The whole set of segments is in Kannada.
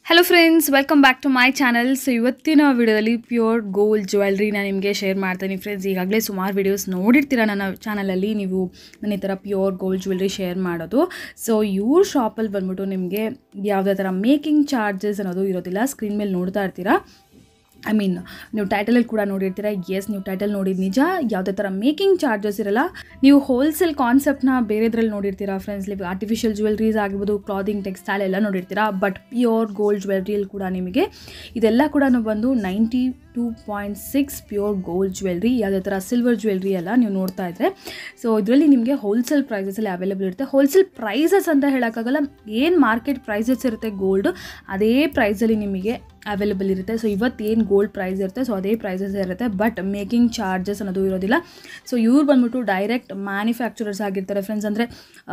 Hello friends welcome back to my channel so ಇವತ್ತಿನ ವಿಡಿಯೋದಲ್ಲಿ ಪ್ಯೂರ್ ಗೋಲ್ಡ್ ಜ್ಯುವೆಲ್ರಿನ ನಿಮಗೆ ಶೇರ್ ಮಾಡ್ತೀನಿ ಫ್ರೆಂಡ್ಸ್ ಈಗಾಗಲೇ ಸುಮಾರು ವಿಡಿಯೋಸ್ ನೋಡಿರ್ತೀರ ನನ್ನ ಚಾನಲಲ್ಲಿ ನೀವು ನನ್ನ ಈ ಥರ ಪ್ಯೂರ್ ಗೋಲ್ಡ್ ಜ್ಯುವೆಲ್ರಿ ಶೇರ್ ಮಾಡೋದು ಸೊ ಇವ್ರ ಶಾಪಲ್ಲಿ ಬಂದ್ಬಿಟ್ಟು ನಿಮಗೆ ಯಾವುದೇ ಥರ ಮೇಕಿಂಗ್ ಚಾರ್ಜಸ್ ಅನ್ನೋದು ಇರೋದಿಲ್ಲ ಸ್ಕ್ರೀನ್ ಮೇಲೆ ನೋಡ್ತಾ ಇರ್ತೀರಾ ಐ ಮೀನ್ ನೀವು ಟೈಟಲಲ್ಲಿ ಕೂಡ ನೋಡಿರ್ತೀರ ಎಸ್ ನೀವು ಟೈಟಲ್ ನೋಡಿದ ನಿಜ ಯಾವುದೇ ಥರ ಮೇಕಿಂಗ್ ಚಾರ್ಜಸ್ ಇರಲ್ಲ ನೀವು ಹೋಲ್ಸೇಲ್ ಕಾನ್ಸೆಪ್ಟ್ನ ಬೇರೆದ್ರಲ್ಲಿ ನೋಡಿರ್ತೀರಾ ಫ್ರೆಂಡ್ಸ್ ಲೈಕ್ ಆರ್ಟಿಫಿಷಿಯಲ್ ಜ್ಯುವೆಲ್ರೀಸ್ ಆಗಿರ್ಬೋದು ಕ್ಲಾದಿಂಗ್ ಟೆಕ್ಸ್ಟೈಲ್ ಎಲ್ಲ ನೋಡಿರ್ತೀರಾ ಬಟ್ ಪ್ಯೂರ್ ಗೋಲ್ಡ್ ಜ್ಯುವೆಲ್ರಿಯಲ್ಲಿ ಕೂಡ ನಿಮಗೆ ಇದೆಲ್ಲ ಕೂಡ ಬಂದು ninety two point six pure gold jewellery ಯಾವುದೇ ಥರ ಸಿಲ್ವರ್ ಜ್ಯುವೆಲ್ರಿ ಎಲ್ಲ ನೀವು ನೋಡ್ತಾ ಇದ್ರೆ ಸೊ ಇದರಲ್ಲಿ ನಿಮಗೆ ಹೋಲ್ಸೇಲ್ ಪ್ರೈಸಸಲ್ಲಿ ಅವೈಲೇಬಲ್ ಇರುತ್ತೆ ಹೋಲ್ಸೇಲ್ ಪ್ರೈಸಸ್ ಅಂತ ಹೇಳೋಕ್ಕಾಗಲ್ಲ ಏನು ಮಾರ್ಕೆಟ್ ಪ್ರೈಸಸ್ ಇರುತ್ತೆ ಗೋಲ್ಡ್ ಅದೇ ಪ್ರೈಸಲ್ಲಿ ನಿಮಗೆ ಅವೈಲೇಬಲ್ ಇರುತ್ತೆ ಸೊ ಇವತ್ತು ಏನು ಗೋಲ್ಡ್ ಪ್ರೈಸ್ ಇರುತ್ತೆ ಸೊ ಅದೇ ಪ್ರೈಸಸ್ ಇರುತ್ತೆ ಬಟ್ ಮೇಕಿಂಗ್ ಚಾರ್ಜಸ್ ಅನ್ನೋದು ಇರೋದಿಲ್ಲ ಸೊ ಇವ್ರು ಬಂದ್ಬಿಟ್ಟು ಡೈರೆಕ್ಟ್ ಮ್ಯಾನುಫ್ಯಾಕ್ಚರರ್ಸ್ ಆಗಿರ್ತಾರೆ ಫ್ರೆಂಡ್ಸ್ ಅಂದರೆ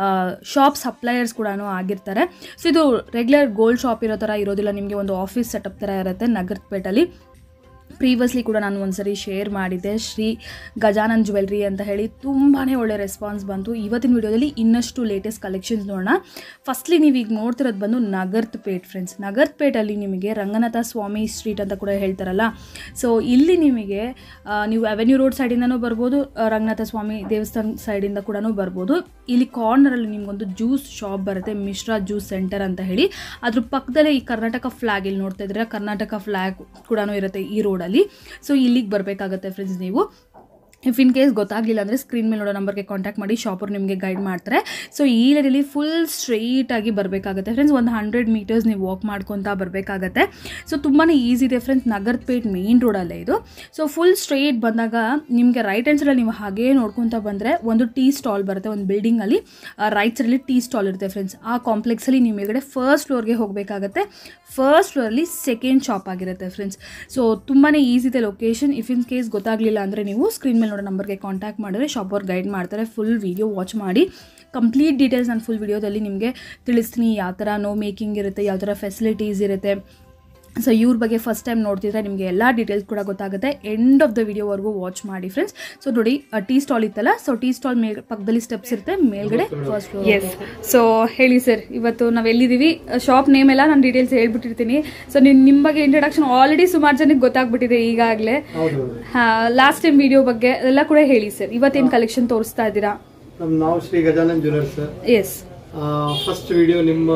ಶಾಪ್ ಸಪ್ಲೈಯರ್ಸ್ ಕೂಡ ಆಗಿರ್ತಾರೆ ಸೊ ಇದು ರೆಗ್ಯುಲರ್ ಗೋಲ್ಡ್ ಶಾಪ್ ಇರೋ ಥರ ಇರೋದಿಲ್ಲ ನಿಮಗೆ ಒಂದು ಆಫೀಸ್ ಸೆಟಪ್ ಥರ ಇರುತ್ತೆ ನಗರಪೇಟಲ್ಲಿ ಪ್ರೀವಿಯಸ್ಲಿ ಕೂಡ ನಾನು ಒಂದ್ಸರಿ ಶೇರ್ ಮಾಡಿದ್ದೆ ಶ್ರೀ ಗಜಾನನ್ ಜ್ಯುವೆಲ್ರಿ ಅಂತ ಹೇಳಿ ತುಂಬಾ ಒಳ್ಳೆ ರೆಸ್ಪಾನ್ಸ್ ಬಂತು ಇವತ್ತಿನ ವಿಡಿಯೋದಲ್ಲಿ ಇನ್ನಷ್ಟು ಲೇಟೆಸ್ಟ್ ಕಲೆಕ್ಷನ್ಸ್ ನೋಡೋಣ ಫಸ್ಟ್ಲಿ ನೀವು ಈಗ ನೋಡ್ತಿರೋದು ಬಂದು ನಗರ್ತ್ ಪೇಟ್ ಫ್ರೆಂಡ್ಸ್ ನಗರ್ತ್ ಪೇಟಲ್ಲಿ ನಿಮಗೆ ರಂಗನಾಥ ಸ್ವಾಮಿ ಸ್ಟ್ರೀಟ್ ಅಂತ ಕೂಡ ಹೇಳ್ತಾರಲ್ಲ ಸೊ ಇಲ್ಲಿ ನಿಮಗೆ ಆ, ನೀವು ಅವೆನ್ಯೂ ರೋಡ್ ಸೈಡಿಂದನೂ ಬರ್ಬೋದು ಆ, ರಂಗನಾಥ ಸ್ವಾಮಿ ದೇವಸ್ಥಾನ ಸೈಡಿಂದ ಕೂಡ ಬರ್ಬೋದು ಇಲ್ಲಿ ಕಾರ್ನರಲ್ಲಿ ನಿಮ್ಗೊಂದು ಜ್ಯೂಸ್ ಶಾಪ್ ಬರುತ್ತೆ ಮಿಶ್ರಾ ಜ್ಯೂಸ್ ಸೆಂಟರ್ ಅಂತ ಹೇಳಿ ಅದ್ರ ಪಕ್ಕದಲ್ಲೇ ಈ ಕರ್ನಾಟಕ ಫ್ಲಾಗ್ ಇಲ್ಲಿ ನೋಡ್ತಾ ಇದ್ರೆ ಕರ್ನಾಟಕ ಫ್ಲಾಗ್ ಕೂಡ ಇರುತ್ತೆ ಈ ರೋಡಲ್ಲಿ ಸೊ ಇಲ್ಲಿಗೆ ಬರಬೇಕಾಗತ್ತೆ ಫ್ರೆಂಡ್ಸ್ ನೀವು ಇಫ್ ಇನ್ ಕೇಸ್ ಗೊತ್ತಾಗಲಿಲ್ಲ ಅಂದರೆ ಸ್ಕ್ರೀನ್ ಮೇಲೆ ನೋಡೋ ನಂಬರ್ಗೆ ಕಾಂಟ್ಯಾಕ್ಟ್ ಮಾಡಿ ಶಾಪರ್ ನಿಮಗೆ ಗೈಡ್ ಮಾಡ್ತಾರೆ ಸೊ ಈ ಏರಿಯಲ್ಲಿ ಫುಲ್ ಸ್ಟ್ರೈಟಾಗಿ ಬರಬೇಕಾಗತ್ತೆ ಫ್ರೆಂಡ್ಸ್ ಒಂದು ಹಂಡ್ರೆಡ್ ಮೀಟರ್ಸ್ ನೀವು ವಾಕ್ ಮಾಡ್ಕೊತಾ ಬರಬೇಕಾಗತ್ತೆ ಸೊ ತುಂಬಾ ಈಸಿ ಇದೆ ಫ್ರೆಂಡ್ಸ್ ನಗರಪೇಟ್ ಮೇನ್ ರೋಡಲ್ಲೇ ಇದು ಸೊ ಫುಲ್ ಸ್ಟ್ರೈಟ್ ಬಂದಾಗ ನಿಮಗೆ ರೈಟ್ ಹ್ಯಾಂಡ್ ಸೈಡಲ್ಲಿ ನೀವು ಹಾಗೇ ನೋಡ್ಕೊತಾ ಬಂದರೆ ಒಂದು ಟೀ ಸ್ಟಾಲ್ ಬರುತ್ತೆ ಒಂದು ಬಿಲ್ಡಿಂಗಲ್ಲಿ ರೈಟ್ ಸೈಡಲ್ಲಿ ಟೀ ಸ್ಟಾಲ್ ಇರುತ್ತೆ ಫ್ರೆಂಡ್ಸ್ ಆ ಕಾಂಪ್ಲೆಕ್ಸಲ್ಲಿ ನೀವು ಮೇಲ್ಗಡೆ ಫಸ್ಟ್ ಫ್ಲೋರ್ಗೆ ಹೋಗಬೇಕಾಗತ್ತೆ ಫಸ್ಟ್ ಫ್ಲೋರಲ್ಲಿ ಸೆಕೆಂಡ್ ಶಾಪ್ ಆಗಿರುತ್ತೆ ಫ್ರೆಂಡ್ಸ್ ಸೊ ತುಂಬಾ ಈಸಿ ಇದೆ ಲೊಕೇಶನ್ ಇಫ್ ಇನ್ ಕೇಸ್ ಗೊತ್ತಾಗಲಿಲ್ಲ ಅಂದರೆ ನೀವು ಸ್ಕ್ರೀನ್ ಮೇಲೆ ನೋಡೋ ನಂಬರ್ಗೆ ಕಾಂಟ್ಯಾಕ್ಟ್ ಮಾಡಿದ್ರೆ ಶಾಪ್ ಅವ್ರು ಗೈಡ್ ಮಾಡ್ತಾರೆ ಫುಲ್ ವಿಡಿಯೋ ವಾಚ್ ಮಾಡಿ ಕಂಪ್ಲೀಟ್ ಡೀಟೇಲ್ಸ್ ನಾನು ಫುಲ್ ವಿಡಿಯೋದಲ್ಲಿ ನಿಮಗೆ ತಿಳಿಸ್ತೀನಿ ಯಾವ ಥರ ನೋ ಮೇಕಿಂಗ್ ಇರುತ್ತೆ ಯಾವ ಥರ ಫೆಸಿಲಿಟೀಸ್ ಇರುತ್ತೆ ಸೊ ಇವ್ರ ಬಗ್ಗೆ ಫಸ್ಟ್ ಟೈಮ್ ನೋಡ್ತಿದ್ರೆ ನಿಮಗೆ ಎಲ್ಲ ಡೀಟೇಲ್ಸ್ ಕೂಡ ಗೊತ್ತಾಗುತ್ತೆ ಎಂಡ್ ಆಫ್ ದ ವಿಡಿಯೋವರೆಗೂ ವಾಚ್ ಮಾಡಿ ಫ್ರೆಂಡ್ಸ್ ಸೊ ನೋಡಿ ಟೀ ಸ್ಟಾಲ್ ಇತ್ತಲ್ಲ ಸೊ ಟೀ ಸ್ಟಾಲ್ ಮೇಲ್ ಪಕ್ಕದಲ್ಲಿ ಸ್ಟೆಪ್ಸ್ ಇರುತ್ತೆ ಮೇಲ್ಗಡೆ ಫಸ್ಟ್ ಫ್ಲೋರ್ ಎಸ್ ಸೊ ಹೇಳಿ ಸರ್ ಇವತ್ತು ನಾವು ಎಲ್ಲಿದ್ದೀವಿ ಶಾಪ್ ನೇಮ್ ಎಲ್ಲ ನಾನು ಡೀಟೇಲ್ಸ್ ಹೇಳ್ಬಿಟ್ಟಿರ್ತೀನಿ ಸೊ ನಿಮ್ ನಿಮ್ಮ ಬಗ್ಗೆ ಇಂಟ್ರಡಕ್ಷನ್ ಆಲ್ರೆಡಿ ಸುಮಾರು ಜನಕ್ಕೆ ಗೊತ್ತಾಗ್ಬಿಟ್ಟಿದೆ ಈಗಾಗಲೇ ಹೌದು ಲಾಸ್ಟ್ ಟೈಮ್ ವಿಡಿಯೋ ಬಗ್ಗೆ ಎಲ್ಲ ಕೂಡ ಹೇಳಿ ಸರ್ ಇವತ್ತೇನು ಕಲೆಕ್ಷನ್ ತೋರಿಸ್ತಾ ಇದ್ದೀರಾ ನಮ್ ನಾವು Shri Gajanan jewellers yes first video ನಿಮ್ಮ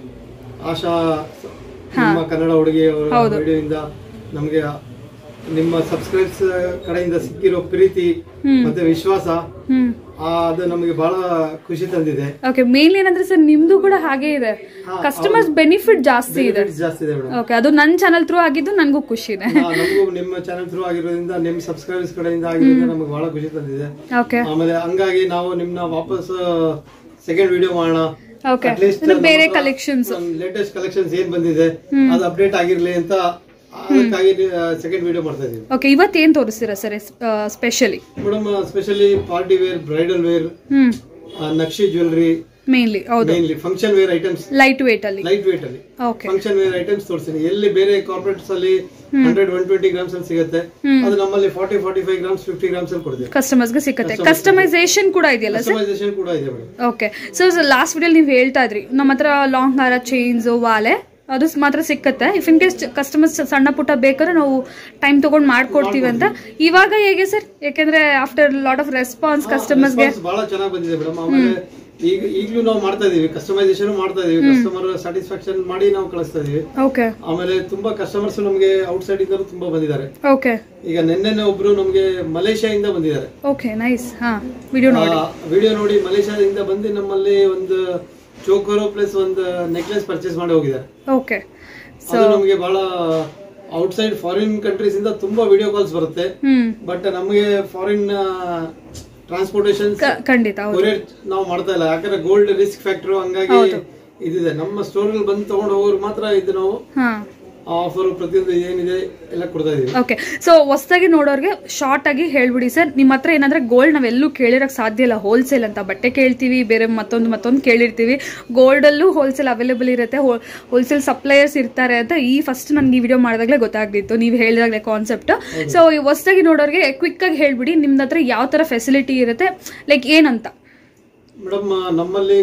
ಆಶಾ ನಿಮ್ಮ ಕನ್ನಡ ಹುಡುಗಿ ಅವರ ವಿಡಿಯೋ ಇಂದ ನಮಗೆ ನಿಮ್ಮ ಸಬ್ಸ್ಕ್ರೈಬ್ಸ್ ಕಡೆಯಿಂದ ಸಿಕ್ಕಿರೋ ಪ್ರೀತಿ ಮತ್ತೆ ವಿಶ್ವಾಸ ಹ್ಮ್ ಆ, ಅದು ನಮಗೆ ಬಹಳ ಖುಷಿ ತಂದಿದೆ ಓಕೆ ಮೇನ್ ಏನಂದ್ರೆ ಸರ್ ನಿಮ್ದು ಕೂಡ ಹಾಗೆ ಇದೆ ಕಸ್ಟಮರ್ಸ್ ಬೆನಿಫಿಟ್ ಜಾಸ್ತಿ ಇದೆ Benefits ಜಾಸ್ತಿ ಇದೆ ಮೇಡಮ್ ಓಕೆ ಅದು ನನ್ನ ಚಾನಲ್ ಥ್ರೂ ಆಗಿದ್ದು ನನಗೂ ಖುಷಿ ಇದೆ ನಮಗೂ ನಿಮ್ಮ ಚಾನೆಲ್ ಥ್ರೂ ಆಗಿರೋದ್ರಿಂದ ನಿಮ್ಮ ಸಬ್ಸ್ಕ್ರೈಬರ್ಸ್ ಕಡೆಯಿಂದ ಆಗಿರೋದ್ರಿಂದ ನಮಗೆ ಬಹಳ ಖುಷಿ ತಂದಿದೆ ಓಕೆ ಆಮೇಲೆ ಹಂಗಾಗಿ ನಾವು ನಿಮ್ನ ವಾಪಸ್ ಸೆಕೆಂಡ್ ವಿಡಿಯೋ ಮಾಡೋಣ ಓಕೆ Atleast ಬೇರೆ ನಮ್ಮ- ಕಲೆಕ್ಷನ್ಸ್ ಲೇಟೆಸ್ಟ್ ಕಲೆಕ್ಷನ್ಸ್ ಏನ್ ಬಂದಿದೆ ಅದು ಅಪ್ಡೇಟ್ ಆಗಿರ್ಲಿ ಅಂತ ಅದಕ್ಕಾಗಿ ಸೆಕೆಂಡ್ ವಿಡಿಯೋ ಮಾಡ್ತಾ ಇದೀವಿ ಓಕೆ ಇವತ್ತೇನು ತೋರಿಸ್ತೀರಾ sir specially madam specially party wear bridal wear hmm nakshi jewellery mainly ಹೌದು mainly function wear items light weight ಅಲ್ಲಿ ಲೈಟ್ ವೇಟ್ ಅಲ್ಲಿ ಓಕೆ ಫಂಕ್ಷನ್ ವೇರ್ ಐಟಮ್ಸ್ ತೋರಿಸ್ತೀನಿ ಎಲ್ಲಿ ಬೇರೆ ಕಾರ್ಪೊರೇಟ್ಸ್ ಅಲ್ಲಿ ಹಂಡ್ರೆಡ್ ಒನ್ ಟ್ವೆಂಟಿ ಗ್ರಾಮ್ಸ್ ಅಲ್ಲಿ ಸಿಗುತ್ತೆ ಅದು ನಮ್ಮಲ್ಲಿ forty forty five grams fifty grams ಅಲ್ಲಿ ಕೊಡ್ತೀವಿ ಕಸ್ಟಮರ್ಸ್ಗೆ ಸಿಕ್ಕತ್ತೆ ಕಸ್ಟಮೈಸೇಷನ್ ಕೂಡ ಇದೆಯಲ್ಲ ಸರ್ ಕಸ್ಟಮೈಸೇಷನ್ ಕೂಡ ಇದೆ ಮೇಡಮ್ ಓಕೆ ಸೊ ಲಾಸ್ಟ್ ವಿಡಿಯೋಲಿ ನೀವು ಹೇಳ್ತಾ ಇದ್ರಿ ನಮ್ಮ ಹತ್ರ ಲಾಂಗ್ ಹಾರ ಚೈನ್ಸ್ ವಾಲೆ ಅದು ಸ್- ಮಾತ್ರ ಸಿಕ್ಕತ್ತೆ ಇಫ್ ಇನ್ ಕೇಸ್ ಕಸ್ಟಮರ್ಸ್ ಸಣ್ಣ ಪುಟ್ಟ ಬೇಕಾದ್ರೆ ನಾವು ಟೈಮ್ ತಗೊಂಡು ಮಾಡ್ಕೊಡ್ತೀವಿ ಅಂತ ಇವಾಗ ಹೇಗೆ ಸರ್ ಯಾಕೆಂದ್ರೆ ಆಫ್ಟರ್ ಲಾಟ್ ಆಫ್ ರೆಸ್ಪಾನ್ಸ್ ಕಸ್ಟಮರ್ಸ್ಗೆ Response ಬಹಳ ಚೆನ್ನಾಗಿ ಬಂದಿದೆ ಮೇಡಮ್ ಆಮೇಲೆ ಈಗ ಈಗಲೂ ನಾವು ಮಾಡ್ತಾ ಇದೀವಿ ಕಸ್ಟಮೈಸೇಷನ್ ಮಾಡ್ತಾ ಇದೀವಿ ಕಸ್ಟಮರ್ ಸ್ಯಾಟಿಸ್ಫ್ಯಾಕ್ಷನ್ ಮಾಡಿ ನಾವು ಕಳಿಸ್ತಾ ಇದೀವಿ ಓಕೆ ಆಮೇಲೆ ತುಂಬಾ ಕಸ್ಟಮರ್ಸ್ ನಮಗೆ ಔಟ್ ಸೈಡ್ ಇಂದ ತುಂಬಾ ಬಂದಿದ್ದಾರೆ ಓಕೆ ಈಗ ನಿನ್ನೆ ಒಬ್ರು ನಮಗೆ ಮಲೇಷ್ಯಾದಿಂದ ಬಂದಿದ್ದಾರೆ ಓಕೆ ನೈಸ್ ಹಾ ವಿಡಿಯೋ ನೋಡಿ ವಿಡಿಯೋ ನೋಡಿ ಮಲೇಷ್ಯಾದಿಂದ ಬಂದು ನಮ್ಮಲ್ಲಿ ಒಂದು ಚೋಕರೋ ಪ್ಲಸ್ ಒಂದು ನೆಕ್ಲೆಸ್ ಪರ್ಚೇಸ್ ಮಾಡಿ ಹೋಗಿದ್ದಾರೆ ಓಕೆ ಅದು ನಮಗೆ ಬಹಳ ಔಟ್ ಸೈಡ್ ಫಾರಿನ್ ಕಂಟ್ರೀಸ್ ಇಂದ ತುಂಬಾ ವಿಡಿಯೋ ಕಾಲ್ಸ್ ಬರುತ್ತೆ ಹ್ಮ್ ಬಟ್ ನಮಗೆ ಫಾರಿನ್ ಟ್ರಾನ್ಸ್ಪೋರ್ಟೇಷನ್ ಕ- ಖಂಡಿತ ಹೌದು ಕೊರಿಯರ್ ನಾವು ಮಾಡ್ತಾ ಇಲ್ಲ ಯಾಕಂದ್ರೆ ಗೋಲ್ಡ್ ರಿಸ್ಕ್ ಫ್ಯಾಕ್ಟರ್ ಹಂಗಾಗಿ ಇದಿದೆ ನಮ್ಮ ಸ್ಟೋರ್ ಅಲ್ಲಿ ಬಂದು ತಗೊಂಡು ಹೋಗೋರು ಮಾತ್ರ ಇದು ನಾವು ಹಾ ಆಫರ್ ಪ್ರತಿಯೊಂದು ಏನಿದೆ ಎಲ್ಲ ಕೊಡ್ತಾ ಇದೀವಿ ಓಕೆ ಸೊ ಹೊಸದಾಗಿ ನೋಡೋರಿಗೆ ಶಾರ್ಟ್ ಆಗಿ ಹೇಳ್ಬಿಡಿ ಸರ್ ನಿಮ್ಮ ಹತ್ರ ಏನಂದ್ರೆ ಗೋಲ್ಡ್ ನಾವೆಲ್ಲೂ ಕೇಳಿರಕ್ ಸಾಧ್ಯ ಇಲ್ಲ ಹೋಲ್ಸೇಲ್ ಅಂತ ಬಟ್ಟೆ ಕೇಳ್ತೀವಿ ಬೇರೆ ಮತ್ತೊಂದು ಮತ್ತೊಂದು ಕೇಳಿರ್ತೀವಿ ಗೋಲ್ಡಲ್ಲೂ ಹೋಲ್ಸೇಲ್ ಅವೈಲೇಬಲ್ ಇರುತ್ತೆ ಹೋಲ್ಸೇಲ್ ಸಪ್ಲೈಯರ್ಸ್ ಇರ್ತಾರೆ ಅಂತ ಈ ಫಸ್ಟ್ ನನಗೆ ಈ ವಿಡಿಯೋ ಮಾಡಿದಾಗಲೇ ಗೊತ್ತಾಗ್ತಿತ್ತು ನೀವು ಹೇಳಿದಾಗಲೇ ಕಾನ್ಸೆಪ್ಟ್ ಸೊ ಹೊಸದಾಗಿ ನೋಡೋರಿಗೆ ಕ್ವಿಕ್ ಆಗಿ ಹೇಳ್ಬಿಡಿ ನಿಮ್ದು ಹತ್ರ ಯಾವ ಥರ ಫೆಸಿಲಿಟಿ ಇರುತ್ತೆ ಲೈಕ್ ಏನಂತ ಮೇಡಮ್ ನಮ್ಮಲ್ಲಿ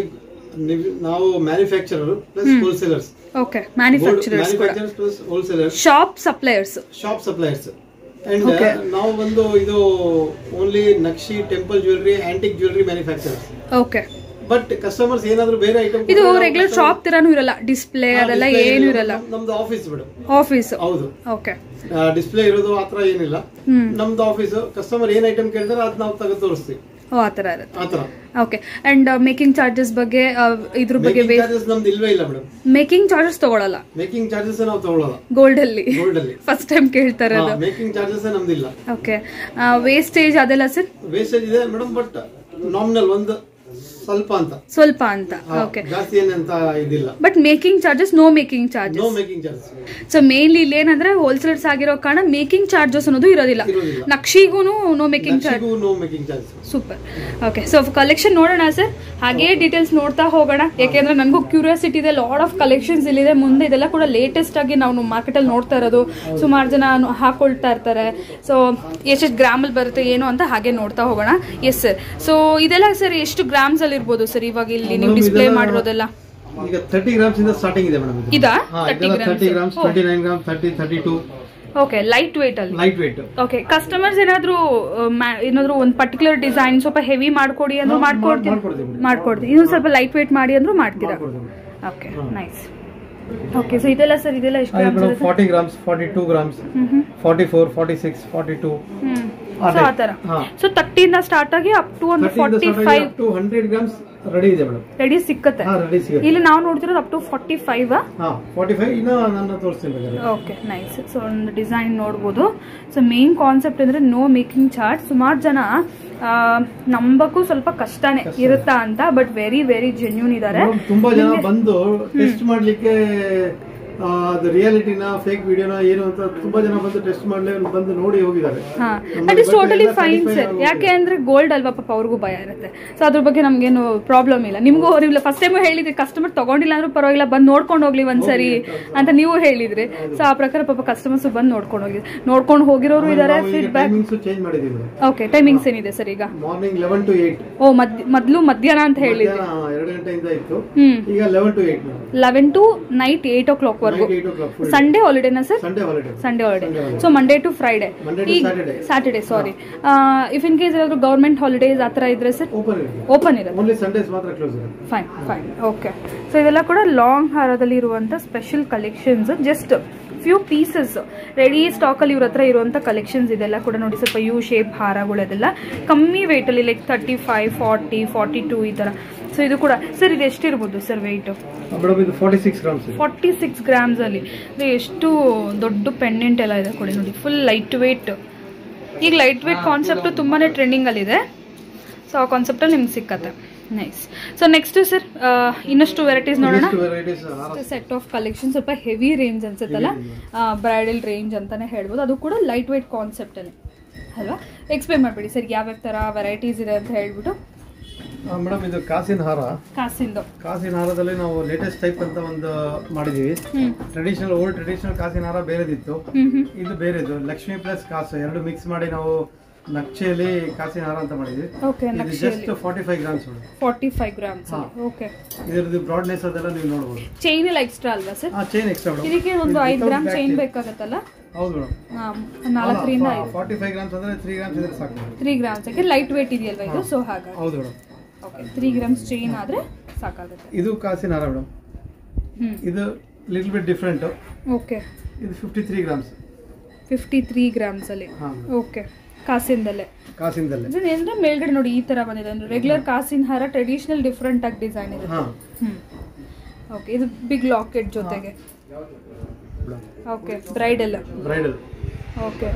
ನೀವು- ನಾವು manufacturer plus wholesalers okay manufacturers ಕೂಡ manufacturers plus wholesalers shop suppliers shop suppliers and ನಾವು ಬಂದು ಇದು only nakshi temple jewellery antique jewellery manufacturers okay but customers ಏನಾದ್ರು ಬೇರೆ ಐಟಮ್ ಇದು ರೆಗ್ಯುಲರ್ ಶಾಪ್ ತರಾನು ಇರಲ್ಲ ಡಿಸ್ಪ್ಲೇ ಅದೆಲ್ಲ ಏನು ಇರಲ್ಲ ನಮ್ದು ಆಫೀಸ್ ಬಿಡು ಆಫೀಸ್ ಹೌದು ಓಕೆ ಡಿಸ್ಪ್ಲೇ ಇರೋದು ಆತರ ಏನಿಲ್ಲ ಹ್ಮ್ ನಮ್ದು ಆಫೀಸ್ ಕಸ್ಟಮರ್ ಏನ್ ಐಟಮ್ ಕೇಳ್ತಾರೆ ಅದ್ ನಾವು ತೆಗೆದು ತೋರಿಸ್ತೀವಿ ಓ ಆ ಥರ ಇರುತ್ತೆ ಆತರ ಓಕೆ ಅಂಡ್ ಮೇಕಿಂಗ್ ಚಾರ್ಜಸ್ ಬಗ್ಗೆ ಆ, ಇದ್ರ ಬಗ್ಗೆ ಮೇಕಿಂಗ್ ಚಾರ್ಜಸ್ ನಮ್ದು ಇಲ್ವೇ ಇಲ್ಲ ಮೇಡಮ್ ಮೇಕಿಂಗ್ ಚಾರ್ಜಸ್ ತಗೊಳಲ್ಲ ಮೇಕಿಂಗ್ ಚಾರ್ಜಸ್ ನಾವು ತಗೊಳ್ಳಲ್ಲ ಗೋಲ್ಡ್ ಅಲ್ಲಿ ಗೋಲ್ಡ್ ಅಲ್ಲಿ ಫಸ್ಟ್ ಟೈಮ್ ಕೇಳ್ತಾ ಇರೋದು ಮೇಕಿಂಗ್ ಚಾರ್ಜಸ್ ನಮ್ದಿಲ್ಲ ಓಕೆ ವೇಸ್ಟೇಜ್ ಅದೆಲ್ಲ ಸರ್ ವೇಸ್ಟೇಜ್ ಇದೆ ಮೇಡಮ್ ಬಟ್ ನಾಮಿನಲ್ ಒಂದು ಸ್ವಲ್ಪ ಅಂತ ಸ್ವಲ್ಪ ಅಂತ ಹಾ, ಓಕೆ ಜಾಸ್ತಿ ಏನಂತ ಇದಿಲ್ಲ but making charges no making charges no making charges so mainly ಇಲ್ಲಿ ಏನಂದ್ರೆ ಹೋಲ್ಸೇಲ್ಸ್ ಆಗಿರೋ ಕಾರಣ ಮೇಕಿಂಗ್ ಚಾರ್ಜಸ್ ಅನ್ನೋದು ಇರೋದಿಲ್ಲ ಇರೋದಿಲ್ಲ ನಕ್ಷಿಗೂ no making charge no making charges super okay so collection ನೋಡೋಣ ಸರ್ ಹಾಗೇ ಡೀಟೇಲ್ಸ್ ನೋಡ್ತಾ ಹೋಗೋಣ ಯಾಕೆಂದ್ರೆ ನನಗೂ ಕ್ಯೂರಿಯಾಸಿಟಿ ಇದೆ ಲಾಡ್ ಆಫ್ ಕಲೆಕ್ಷನ್ಸ್ ಇಲ್ಲಿದೆ ಮುಂದೆ ಇದೆಲ್ಲ ಕೂಡ ಲೇಟೆಸ್ಟ್ ಆಗಿ ನಾವು ಮಾರ್ಕೆಟಲ್ಲಿ ನೋಡ್ತಾ ಇರೋದು ಸುಮಾರು ಜನ ನು- ಹಾಕೊಳ್ತಾ ಇರ್ತಾರೆ ಸೊ ಎಷ್ಟೆಷ್ಟು ಗ್ರಾಮಲ್ಲಿ ಬರುತ್ತೆ ಏನು ಅಂತ ಹಾಗೆ ನೋಡ್ತಾ ಹೋಗೋಣ ಎಸ್ ಸರ್ ಸೊ ಇದೆಲ್ಲ ಸರ್ ಎಷ್ಟು ಗ್ರಾಮ್ಸ್ ಅಲ್ಲಿ ಇರ್ಬೋದು ಸರ್ ಇವಾಗ ಇಲ್ಲಿ ನೀವು ಡಿಸ್ಪ್ಲೇ ಮಾಡಿರೋದೆಲ್ಲ ಈಗ ತರ್ಟಿ ಗ್ರಾಮ್ಸ್ ಇಂದ ಸ್ಟಾರ್ಟಿಂಗ್ ಇದೆ ಮೇಡಮ್ ಇದಾ thirty thirty grams grams twenty nine grams thirty thirty two okay light weight ಅಲ್ಲಿ ಲೈಟ್ ವೇಟ್ ಓಕೆ ಕಸ್ಟಮರ್ಸ್ ಏನಾದ್ರು ಆ, ಮಾ- ಏನಾದ್ರು ಒಂದು ಪರ್ಟಿಕ್ಯುಲರ್ ಡಿಸೈನ್ ಸ್ವಲ್ಪ ಹೆವಿ ಮಾಡ್ಕೊಡಿ ಅಂದ್ರೂ ಮಾಡ್ಕೊಡ್ತೀನಿ ಮಾಡ್ಕೊಡ್ತೀವಿ ಮಾಡ್ಕೊಡ್ತೀನಿ ಇನ್ನೊಂದು ಸ್ವಲ್ಪ ಲೈಟ್ ವೇಟ್ ಮಾಡಿ ಅಂದ್ರೂ ಮಾಡ್ತೀರಾ ಮಾಡ್ಕೊಡ್ತೀವಿ ಓಕೆ ನೈಸ್ ಓಕೆ ಸೊ ಇದೆಲ್ಲ ಸರ್ ಇದೆಲ್ಲ ಎಷ್ಟು ಗ್ರಾಮ್ಸ್ ಮೇಡಮ್ ಇರುತ್ತೆ forty grams forty two grams forty four forty six forty two hmm ಆ ಸೊ ಆ type. ಥರ ಹಾ ಸೊ ತರ್ಟಿಯಿಂದ ಸ್ಟಾರ್ಟ್ ಆಗಿ ಅಪ್ ಟು ಒಂದು forty five to hundred grams ready ಇದೆ ಮೇಡಮ್ ರೆಡಿ ಸಿಕ್ಕತ್ತೆ ಹಾ ರೆಡಿ ಸಿಗುತ್ತೆ ಇಲ್ಲಿ ನಾವು ನೋಡ್ತಿರೋದು ಅಪ್ ಟು ಫಾರ್ಟಿ ಫೈವ್ ಹಾ ಫಾರ್ಟಿ ಫೈವ್ ಇನ್ನ ನನ್ನ ತೋರಿಸ್ತೀನಿ ಬೇಕಾದ್ರೆ ಓಕೆ ನೈಸ್ ಸೊ ಒಂದು ಡಿಸೈನ್ ನೋಡ್ಬೋದು ಸೊ ಮೇನ್ ಕಾನ್ಸೆಪ್ಟ್ ಅಂದರೆ ನೋ ಮೇಕಿಂಗ್ ಚಾರ್ಟ್ ಸುಮಾರು ಜನ ಆ, ನಂಬಕ್ಕೂ ಸ್ವಲ್ಪ ಕಷ್ಟನೇ ಇರುತ್ತಾ ಅಂತ ಬಟ್ ವೆರಿ ವೆರಿ ಜೆನ್ಯೂನ್ ಇದ್ದಾರೆ ಮೇಡಮ್, ತುಂಬಾ ಜನ ಬಂದು ಟೆಸ್ಟ್ ಮಾಡ್ಲಿಕ್ಕೆ ಆ, ಅದು ರಿಯಾಲಿಟಿನ ಫೇಕ್ ವಿಡಿಯೋನ ಏನು ಅಂತ ತುಂಬಾ ಜನ ಬಂದು ಟೆಸ್ಟ್ ಮಾಡ್ಲಿ ಬಂದು ನೋಡಿ ಹೋಗಿದ್ದಾರೆ ಹಾ ನಮ್ಮಲ್ಲಿ ದಟ್ ಇಸ್ ಬಟ್ಟೆ ಟೋಟಲಿ ಎಲ್ಲ ಫೈನ್ certify ಸರ್ ಆಗೋಗಿದೆ. ಯಾಕೆ ಅಂದ್ರೆ ಗೋಲ್ಡ್ ಅಲ್ವಾ ಪಾಪ ಅವ್ರಿಗೂ ಭಯ ಇರುತ್ತೆ ಸೊ ಅದ್ರ ಬಗ್ಗೆ ನಮ್ಗೇನು ಪ್ರಾಬ್ಲಮ್ ಇಲ್ಲ ನಿಮ್ಗೂ ನೀವು ಫಸ್ಟ್ ಟೈಮ್ ಹೇಳಿದ್ರಿ ಕಸ್ಟಮರ್ ತಗೊಂಡಿಲ್ಲ ಅಂದ್ರೂ ಪರವಾಗಿಲ್ಲ ಬಂದು ನೋಡ್ಕೊಂಡು ಹೋಗ್ಲಿ ಒಂದ್ಸರಿ ಅಂತ ನೀವು ಹೇಳಿದ್ರಿ ಸೊ ಆ ಪ್ರಕಾರ ಪಾಪ ಕಸ್ಟಮರ್ಸ್ ಬಂದು ನೋಡ್ಕೊಂಡು ಹೋಗಿ ನೋಡ್ಕೊಂಡು ಹೋಗಿರೋರು ಇದಾರೆ ಫೀಡ್ಬ್ಯಾಕ್ ಟೈಮಿಂಗ್ಸ್ ಚೇಂಜ್ ಮಾಡಿದೀವಿ ಮೇಡಮ್ ಓಕೆ ಟೈಮಿಂಗ್ಸ್ ಏನಿದೆ ಸರ್ ಈಗ morning eleven to eight o ಮದ್ ಮೊದ್ಲು ಮಧ್ಯಾಹ್ನ ಅಂತ ಹೇಳಿದ್ರಿ ಎರಡು ಗಂಟೆಯಿಂದ ಇತ್ತು ಹ್ಮ್ ಈಗ eleven to eight madam eleven to night eight o'clock ವರ್ಗು night eight o'clock Sunday ಹಾಲಿಡೇನಾ sir Sunday holiday Sunday holiday so Monday to Friday Monday to ಈಗ Saturday. Saturday sorry if in case ಏನಾದ್ರು ಗೌರ್ಮೆಂಟ್ ಹಾಲಿಡೇಸ್ ಆ ಥರ ಇದ್ರೆ ಸರ್ ಓಪನ್ ಇರುತ್ತೆ ಓಪನ್ ಇರುತ್ತೆ ಓನ್ಲಿ ಸಂಡೇಸ್ ಮಾತ್ರ ಕ್ಲೋಸ್ ಇರುತ್ತೆ ಫೈನ್ ಫೈನ್ ಓಕೆ ಸೊ ಇದೆಲ್ಲ ಕೂಡ ಲಾಂಗ್ ಹಾರದಲ್ಲಿ ಇರುವಂಥ special collections just few pieces ready ಸ್ಟಾಕಲ್ಲಿ ಇವ್ರ ಹತ್ರ ಇರುವಂಥ ಕಲೆಕ್ಷನ್ಸ್ ಇದೆಲ್ಲ ಕೂಡ ನೋಡಿ ಸ್ವಲ್ಪ ಯು ಶೇಪ್ ಹಾರಗಳದೆಲ್ಲ ಕಮ್ಮಿ ವೆಯ್ಟಲ್ಲಿ like thirty five forty forty two ಈ ಥರ ಸೊ ಇದು ಕೂಡ ಸರ್ ಇದು ಎಷ್ಟಿರ್ಬೋದು ಸರ್ ವೆಯ್ಟು ಮೇಡಮ್ ಇದು ಫಾರ್ಟಿ ಸಿಕ್ಸ್ ಗ್ರಾಮ್ಸ್ ಇದೆ ಫಾರ್ಟಿ ಸಿಕ್ಸ್ ಗ್ರಾಮ್ಸಲ್ಲಿ ಇದು ಎಷ್ಟು ದೊಡ್ಡ ಪೆಂಡೆಂಟ್ ಎಲ್ಲ ಇದೆ ಕೊಡಿ ನೋಡಿ ಫುಲ್ ಲೈಟ್ ವೇಟ್ ಈಗ ಲೈಟ್ ವೇಟ್ ಕಾನ್ಸೆಪ್ಟು ತುಂಬಾ ಟ್ರೆಂಡಿಂಗಲ್ಲಿದೆ ಸೊ ಆ ಕಾನ್ಸೆಪ್ಟಲ್ಲಿ ನಿಮ್ಗೆ ಸಿಕ್ಕತ್ತೆ ನೈಸ್ ಸೊ ನೆಕ್ಸ್ಟ್ ಸರ್ ಇನ್ನಷ್ಟು ವೆರೈಟೀಸ್ ನೋಡೋಣ ವೆರೈಟೀಸ್ ಸೆಟ್ ಆಫ್ ಕಲೆಕ್ಷನ್ ಸ್ವಲ್ಪ ಹೆವಿ ರೇಂಜ್ ಅನ್ಸುತ್ತಲ್ಲ ಬ್ರೈಡಲ್ ರೇಂಜ್ ಅಂತಾನೆ ಹೇಳ್ಬೋದು ಅದು ಕೂಡ ಲೈಟ್ ವೇಟ್ ಕಾನ್ಸೆಪ್ಟಲ್ಲಿ ಅಲ್ವಾ ಎಕ್ಸ್ಪ್ಲೇನ್ ಮಾಡಬೇಡಿ ಸರ್ ಯಾವ್ಯಾವ ಥರ ವೆರೈಟೀಸ್ ಇದೆ ಅಂತ ಹೇಳ್ಬಿಟ್ಟು ಮೇಡಮ್ ಇದು ಕಾಸಿನ ಹಾರ ಕಾಸಿಂದು ಕಾಸಿನ ಹಾರದಲ್ಲಿ ನಾವು ಲೇಟೆಸ್ಟ್ ಟೈಪ್ ಅಂತ ಒಂದು ಮಾಡಿದೀವಿ ಹ್ಮ್ ಟ್ರೆಡಿಷನಲ್ ಓಲ್ಡ್ ಟ್ರೆಡಿಷನಲ್ ಕಾಸಿನ ಹಾರ ಬೇರೆದಿತ್ತು ಹ್ಮ್ ಹ್ಮ್ ಇದು ಬೇರೆದು ಲಕ್ಷ್ಮಿ ಪ್ಲಸ್ ಕಾಸು ಎರಡು ಮಿಕ್ಸ್ ಮಾಡಿ ನಾವು ನಕ್ಷೆಯಲ್ಲಿ ಕಾಸಿನ ಹಾರ ಅಂತ ಮಾಡಿದ್ವಿ ಓಕೆ ಇದು ನಕ್ಷೆಯಲ್ಲಿ just forty five grams forty five grams ಹಾ. ಓಕೆ ಇದರದ್ದು ಬ್ರಾಡ್ನೆಸ್ ಅದೆಲ್ಲ ನೀವು ನೋಡ್ಬೋದು ಚೈನ್ ಎಲ್ಲ ಎಕ್ಸ್ಟ್ರಾ ಅಲ್ವಾ ಸರ್ ಆ ಚೈನ್ ಎಕ್ಸ್ಟ್ರಾ ಮೇಡಮ್ ಇದಕ್ಕೆ ಒಂದು ಐದು ಗ್ರಾಮ್ ಚೈನ್ ಬೇಕಾಗತ್ತಲ್ಲ ಹೌದು ಮೇಡಮ್ ಹಾ, ನಾಲ್ಕರಿಂದ ಐದು ಫಾರ್ಟಿ ಫೈವ್ ಗ್ರಾಮ್ಸ್ ಅಂದ್ರೆ ತ್ರೀ ಗ್ರಾಮ್ಸ್ ಇದ್ರೆ ಸಾಕು madam. ತ್ರೀ ಗ್ರಾಮ್ಸ್ ಯಾಕೆ ಲೈಟ್ ವೇಟ್ ಇದೆಯಲ್ವಾ ಇದು ಸೊ ಹಾಗಾಗಿ ಹೌದು madam okay three grams chain ಆದರೆ ಸಾಕಾಗುತ್ತೆ ಇದು ಕಾಸಿನ ಹಾರ ಮೇಡಮ್ ಹ್ಞೂ ಇದು ಲಿಟಲ್ ಬಿಟ್ ಡಿಫ್ರೆಂಟ್ ಓಕೆ ಇದು fifty three grams fifty three ಗ್ರಾಮ್ಸಲ್ಲಿ ಹಾಂ ಓಕೆ ಕಾಸಿಂದಲ್ಲೇ ಕಾಸಿಂದಲ್ಲೇ ಇದನ್ನ ಏನಂದ್ರೆ ಮೇಲ್ಗಡೆ ನೋಡಿ ಈ ತರ ಬಂದಿದೆ ಅಂದ್ರೆ ರೆಗ್ಯುಲರ್ ಕಾಸಿನ ಹಾರ ಟ್ರೆಡಿಷನಲ್ ಡಿಫ್ರೆಂಟ್ ಆಗಿ ಡಿಸೈನ್ ಇದೆ ಹಾಂ ಹ್ಮ್ ಓಕೆ ಇದು ಬಿಗ್ ಲಾಕೆಟ್ ಜೊತೆಗೆ okay bridal bridal okay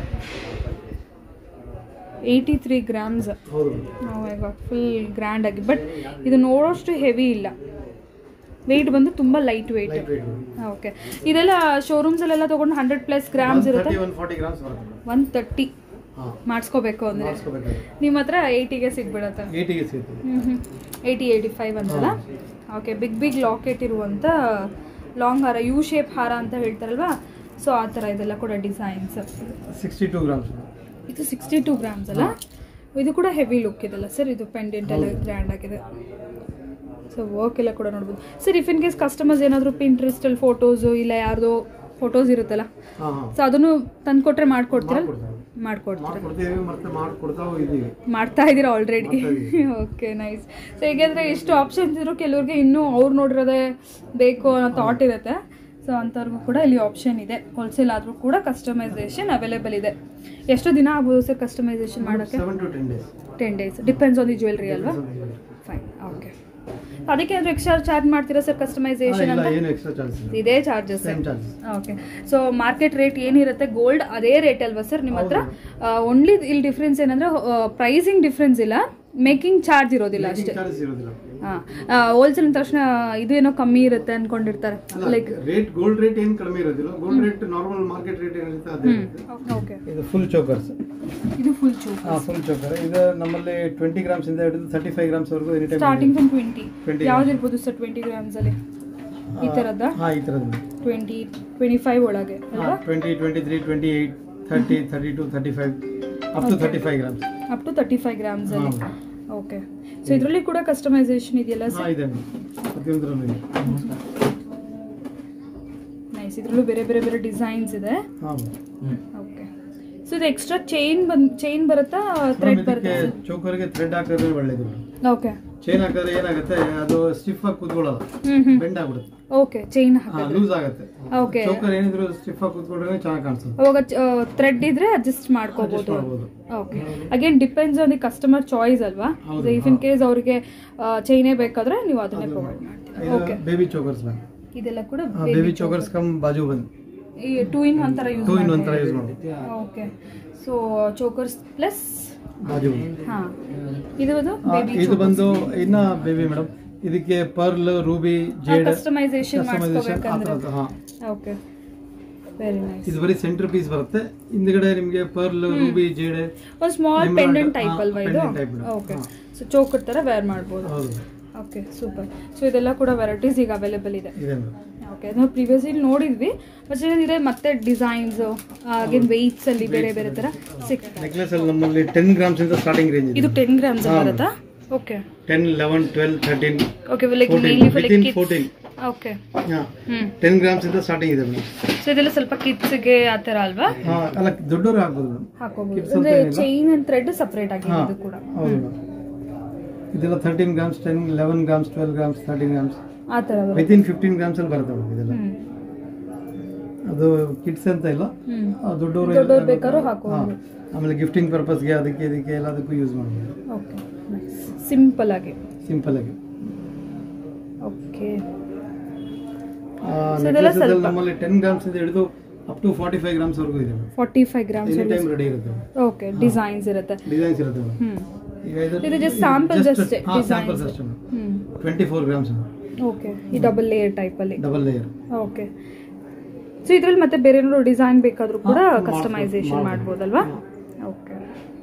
eighty three grams ಹೌದು madam. ಫುಲ್ ಗ್ರ್ಯಾಂಡ್ ಆಗಿ ಬಟ್ ಇದು ನೋಡೋಷ್ಟು ಹೆವಿ ಇಲ್ಲ ವೆಯ್ಟ್ ಬಂದು ತುಂಬ light weight Light weight madam. Okay ಇದೆಲ್ಲ ಶೋರೂಮ್ಸಲ್ಲೆಲ್ಲ ತೊಗೊಂಡು ಹಂಡ್ರೆಡ್ ಪ್ಲಸ್ ಗ್ರಾಮ್ಸ್ ಇರುತ್ತೆ 30, 140 ಗ್ರಾಮ್ಸ್ ಬರುತ್ತೆ ಮೇಡಮ್ ಒನ್ ತರ್ಟಿ ಹಾಂ ಮಾಡಿಸ್ಕೋಬೇಕು ಅಂದರೆ ಮಾಡಿಸ್ಕೋಬೇಕಾದ್ರೆ ನಿಮ್ಮ ಹತ್ರ ಏಯ್ಟಿಗೆ ಸಿಗ್ಬಿಡತ್ತೆ ಏಟಿಗೆ ಸಿಗುತ್ತೆ ಹ್ಞೂ ಏಯ್ಟಿ ಏಯ್ಟಿ ಫೈವ್ ಅಂತಲ್ಲ ಓಕೆ ಬಿಗ್ ಬಿಗ್ ಲಾಕೆಟ್ ಇರುವಂಥ ಲಾಂಗ್ ಹಾರ ಯು ಶೇಪ್ ಹಾರ ಅಂತ ಹೇಳ್ತಾರಲ್ವಾ ಸೊ ಆ ಥರ ಇದೆಲ್ಲ ಕೂಡ ಡಿಸೈನ್ಸ್ ಸಿಕ್ಸ್ಟಿ ಟೂ ಗ್ರಾಮ್ಸ್ ಇದು ಸಿಕ್ಸ್ಟಿ ಟೂ ಗ್ರಾಮ್ಸ್ ಅಲ್ಲ ಇದು ಕೂಡ ಹೆವಿ ಲುಕ್ ಇದೆಲ್ಲ ಸರ್ ಇದು ಪೆಂಡೆಂಟ್ ಎಲ್ಲ ಗ್ರ್ಯಾಂಡ್ ಆಗಿದೆ ಸೊ ವರ್ಕ್ ಎಲ್ಲ ಕೂಡ ನೋಡ್ಬೋದು sir if in case customers ಏನಾದರೂ ಪಿಂಟ್ರೆಸ್ಟಲ್ಲಿ ಫೋಟೋಸು ಇಲ್ಲ ಯಾರ್ದೋ ಫೋಟೋಸ್ ಇರುತ್ತಲ್ಲ ಹಾ ಹಾ ಸೊ ಅದನ್ನು ತಂದ್ಕೊಟ್ರೆ ಮಾಡ್ಕೊಡ್ತೀರಾ ಮಾಡ್ಕೊಡ್ತಾರೆ. ಮಾಡ್ಕೊಡ್ತೀರಾ ಮಾಡ್ಕೊಡ್ತೀವಿ ಮತ್ತೆ ಮಾಡ್ಕೊಡ್ತಾ ಇದ್ದೀವಿ ಮಾಡ್ತಾ ಇದ್ದೀರಾ ಆಲ್ರೆಡಿ ಓಕೆ ನೈಸ್ ಸೊ ಹೇಗೆಂದರೆ ಎಷ್ಟು ಆಪ್ಷನ್ಸ್ ಇರೋ ಕೆಲವ್ರಿಗೆ ಇನ್ನೂ ಅವ್ರು ನೋಡಿರೋದೇ ಬೇಕು ಅನ್ನೋ ಥಾಟ್ ಇರುತ್ತೆ ಸೊ ಅಂಥವ್ರಿಗೂ ಕೂಡ ಇಲ್ಲಿ ಆಪ್ಷನ್ ಇದೆ ಹೋಲ್ಸೇಲ್ ಆದರೂ ಕೂಡ ಕಸ್ಟಮೈಸೇಷನ್ ಅವೈಲೇಬಲ್ ಇದೆ ಎಷ್ಟು ದಿನ ಆಗ್ಬೋದು ಸರ್ ಕಸ್ಟಮೈಸೇಷನ್ ಮಾಡೋಕ್ಕೆ seven to ten days ten days depends on the jewellery ಅಲ್ವಾ ಫೈನ್ ಓಕೆ ಅದಕ್ಕೆ ಏನಾದರೂ ಎಕ್ಸ್ಟ್ರಾ ಚಾರ್ಜ್ ಮಾಡ್ತೀರಾ ಸರ್ ಕಸ್ಟಮೈಸೇಷನ್ ಇಲ್ಲ ಅಂತ ಏನು ಎಕ್ಸ್ಟ್ರಾ ಚಾರ್ಜ್ ಇಲ್ಲ ಇದೇ charges same charge okay so market rate ಏನಿರುತ್ತೆ ಗೋಲ್ಡ್ ಅದೇ ರೇಟ್ ಅಲ್ವಾ ಸರ್ ನಿಮ್ಮ ಹತ್ರ ಓನ್ಲಿ ಇಲ್ಲಿ ಡಿಫ್ರೆನ್ಸ್ ಏನಂದ್ರೆ ಪ್ರೈಸಿಂಗ್ ಡಿಫ್ರೆನ್ಸ್ ಇಲ್ಲ ಮೇಕಿಂಗ್ ಚಾರ್ಜ್ ಇರೋದಿಲ್ಲ ಅಷ್ಟೇ ಚಾರ್ಜಸ್ ಇರೋದಿಲ್ಲ ಹಾಂ ಹೋಲ್ಸೇಲ್ ಅಂದ ತಕ್ಷಣ ಇದು ಏನೋ ಕಮ್ಮಿ ಇರುತ್ತೆ ಅನ್ಕೊಂಡಿರ್ತಾರೆ ಲೈಕ್ ರೇಟ್ ಗೋಲ್ಡ್ ರೇಟ್ ಏನು ಕಡಿಮೆ ಇರೋದಿಲ್ಲ gold rate normal market rate ಏನಿರುತ್ತೆ ಅದೇ ಇರುತ್ತೆ ಓಕೆ ಇದು ಫುಲ್ ಚೋಕರ್ಸ್ ಇದು ಫುಲ್ ಚೂಪ್ ಹಾ ಫುಲ್ ಚೋಕರ್ ಇದು ನಮ್ಮಲ್ಲಿ ಟ್ವೆಂಟಿ ಗ್ರಾಮ್ಸ್ ಇಂದ ಹಿಡಿದು ತರ್ಟಿ ಫೈವ್ ಗ್ರಾಮ್ಸ್ ವರೆಗೂ any time starting from twenty 20 ಯಾವ್ದು ಇರ್ಬೋದು ಸರ್ ಟ್ವೆಂಟಿ ಗ್ರಾಮ್ಸ್ ಅಲ್ಲಿ ಈ ಥರದ ಹಾ ಈ ಥರದ್ದು ಟ್ವೆಂಟಿ ಟ್ವೆಂಟಿ ಫೈವ್ ಒಳಗೆ ಅಲ್ವಾ twenty twenty three twenty eight thirty thirty two thirty five up to thirty five grams up to thirty five grams ಅಲ್ಲಿ ಹಾ. ಓಕೆ ಸೊ ಇದರಲ್ಲಿ ಕೂಡ ಕಸ್ಟಮೈಸೇಷನ್ ಇದೆಯಲ್ಲ ಹಾ ಸರ್ ಇದೆ ಪ್ರತಿಯೊಂದರಲ್ಲೂ ಇದೆ ನೈಸ್ ಇದರಲ್ಲೂ ಬೇರೆ ಬೇರೆ ಬೇರೆ ಡಿಸೈನ್ಸ್ ಇದೆ ಹಾಂ ಓಕೆ ಸೊ ಇದು ಎಕ್ಸ್ಟ್ರಾ ಚೈನ್ ಬಂದ್ ಚೈನ್ ಬರುತ್ತಾ ಥ್ರೆಡ್ ಇದಕ್ಕೆ ಬರುತ್ತಾ ಚೋಕರ್ಗೆ ಥ್ರೆಡ್ ಹಾಕಿದ್ರೆ ಒಳ್ಳೇದು ಓಕೆ ಚೈನ್ ಹಾಕಿದ್ರೆ ಏನಾಗುತ್ತೆ ಅದು ಸ್ಟಿಫ್ ಆಗಿ ಕೂತ್ಕೊಳ್ಳಲ್ಲ ಹ್ಮ್ ಹ್ಮ್ ಬೆಂಡ್ ಆಗ್ಬಿಡುತ್ತೆ ಓಕೆ ಚೈನ್ ಹಾ ಹಾಕಿದ್ರೆ ಲೂಸ್ ಆಗುತ್ತೆ ಓಕೆ ಚೋಕರ್ ಏನಿದ್ರು ಸ್ಟಿಫ್ ಆಗಿ ಕೂತ್ಕೊಂಡ್ರೆ ಚೆನ್ನಾಗಿ ಕಾಣಿಸುತ್ತೆ ಅವಾಗ ಥ್ರೆಡ್ ಇದ್ರೆ ಅಡ್ಜಸ್ಟ್ ಮಾಡ್ಕೋಬಹುದು Adjust ಮಾಡ್ಬೋದು okay again depends on the customer choice ಅಲ್ವಾ ಹೌದು, ಇಫ್ ಇನ್ ಕೇಸ್ ಅವರಿಗೆ ಚೈನೇ ಬೇಕಾದ್ರೆ ನೀವು ಅದನ್ನೇ ಪ್ರೊವೈಡ್ ಮಾಡ್ತೀರಾ ಓಕೆ ಬೇಬಿ ಚೋಕರ್ಸ್ ಬಂದು ಇದೆಲ್ಲ ಕೂಡ ಬೇಬಿ ಚೋಕರ್ಸ್ ಕಮ್ ಬಾಜು ಬಂದು ಈ ಟೂ ಇನ್ ಒನ್ ಥರ ಯೂಸ್ ಟೂ ಇನ್ ಒಂಥರ ಯೂಸ್ ಮಾಡ್ಬೋದು ಓಕೆ ಸೊ ಚೋಕರ್ಸ್ ಪ್ಲಸ್ ಬಾಜು ಬಂದು ಹಾ ಇದು ಅದು ಆ, ಇದು ಬಂದು ಇನ್ನ ಬೇಬಿ ಮೇಡಮ್ ಇದಕ್ಕೆ pearl ruby jade customisation customisation ಆ ಮಾಡಿಸ್ಕೋಬೇಕಂದ್ರೆ ಥರದ್ದು ಹಾ ಓಕೆ ವೆರಿ ನೈಸ್ ಇದು ಬರೀ ಸೆಂಟರ್ ಪೀಸ್ ಬರುತ್ತೆ ಹಿಂದ್ಗಡೆ ನಿಮಗೆ ಪರ್ಲ್ ರೂಬಿ ಜೇಡ್ ಒಂದು ಸ್ಮಾಲ್ Emerald, ಪೆಂಡೆಂಟ್ ಟೈಪ್ ಹಾ, ಅಲ್ವಾ ಇದು pendant type ಇದು. ಓಕೆ ಹಾ. ಸೊ ಚೋಕರ್ ಥರ ವೇರ್ ಮಾಡ್ಬೋದು ಹೌದು ಓಕೆ ಸೂಪರ್ ಸೊ ಇದೆಲ್ಲ ಕೂಡ ವೆರೈಟೀಸ್ ಈಗ ಅವೈಲೇಬಲ್ ಇದೆ ಇದೆ ಮೇಡಮ್ ಓಕೆ ನಾವು ಪ್ರೀವಿಯಸ್ಲಿ ನೋಡಿದ್ವಿ ಬಟ್ ಏನಿದೆ ಮತ್ತೆ ಡಿಸೈನ್ಸ್ ಆಗಿನ ವೆಯ್ಟ್ಸ್ ಅಲ್ಲಿ ಬೇರೆ ಬೇರೆ ಥರ ಸಿಗ್ತದೆ ನೆಕ್ಲೆಸ್ ಅಲ್ಲಿ ನಮ್ಮಲ್ಲಿ ಟೆನ್ ಗ್ರಾಮ್ಸ್ ಇಂದ ಸ್ಟಾರ್ಟಿಂಗ್ ರೇಂಜ್ ಇದು ಇದೆ ಟೆನ್ ಗ್ರಾಮ್ಸ್ ಹಾ. ಬರುತ್ತಾ okay ten eleven twelve thirteen okay like fourteen mainly within fourteen okay ಹಾ ಹ್ಮ್ ಟೆನ್ ಗ್ರಾಮ್ಸ್ ಇಂದ ಸ್ಟಾರ್ಟಿಂಗ್ ಇದೆ ಮೇಡಮ್ ಸೊ ಇದೆಲ್ಲ ಸ್ವಲ್ಪ ಕಿಡ್ಸ್ಗೆ ಆ ಥರ ಅಲ್ವಾ ಹಾ ಅಲ್ಲ ದೊಡ್ಡವರು ಆಗ್ಬೋದು ಮೇಡಮ್ ಹಾಕೋಬಹುದು Kids ಅಂದ್ರೆ ಅಂತ ಏನಿಲ್ಲ. ಚೈನ್ ಅಂಡ್ ಥ್ರೆಡ್ ಸಪ್ರೇಟ್ ಆಗಿದೆ ಹಾ ಇದು ಕೂಡ ಹೌದು ಮೇಡಮ್ ಇದೆಲ್ಲ thirteen grams ten eleven grams twelve grams thirteen grams ಆ ಥರ ಬರುತ್ತೆ ವಿತಿನ್ ಫಿಫ್ಟೀನ್ ಗ್ರಾಮ್ಸ್ ಅಲ್ಲಿ ಬರುತ್ತೆ ಮೇಡಮ್ ಇದೆಲ್ಲ ಹ್ಮ್ ಅದು ಕಿಡ್ಸ್ ಅಂತ ಇಲ್ಲ ಹ್ಮ್ ಆ, ದೊಡ್ಡವರು ದೊಡ್ಡವ್ರು ಬೇಕಾದ್ರೂ ಹಾಕೋಬಹುದು. ಹಾ. ಆಮೇಲೆ ಗಿಫ್ಟಿಂಗ್ ಪರ್ಪಸ್ಗೆ ಅದಕ್ಕೆ ಇದಕ್ಕೆ ಎಲ್ಲದಕ್ಕೂ ಯೂಸ್ ಮಾಡ್ಬೋದು ಓಕೆ ಸಿಂಪಲ್ ಆಗಿ ಸಿಂಪಲ್ ಆಗಿ ಓಕೆ ಆ, So ಇದೆಲ್ಲ necklaces ಅಲ್ಲಿ ಸ್ವಲ್ಪ- ನಮ್ಮಲ್ಲಿ ಟೆನ್ ಗ್ರಾಮ್ಸ್ ಇಂದ ಹಿಡಿದು up to forty five grams ವರೆಗೂ ಇದೆ forty five grams any time ready ಇರುತ್ತೆ ಓಕೆ ಡಿಸೈನ್ಸ್ ಇರುತ್ತೆ ಡಿಸೈನ್ಸ್ ಇರುತ್ತೆ ಮೇಡಮ್ ಹ್ಮ್ ಈಗ ಇದು ಇದು just samples ಅಷ್ಟೇ, ಸ್ಯಾಂಪಲ್ಸ್ designs. ಅಷ್ಟೇ hmm twenty four grams okay ಈ ಡಬಲ್ ಲೇಯರ್ ಟೈಪ್ ಅಲ್ಲಿ ಡಬಲ್ ಲೇಯರ್ ಓಕೆ ಸೊ ಇದ್ರಲ್ಲಿ ಮತ್ತೆ ಬೇರೆ ಏನಾದ್ರು ಡಿಸೈನ್ ಬೇಕಾದ್ರೂ ಕೂಡ ಹಾ, ಮಾಡ್ಬೋದು, ಕಸ್ಟಮೈಸೇಷನ್ ಮಾಡ್ಬೋದು. ಮಾಡ್ಬೋದಲ್ವಾ ಓಕೆ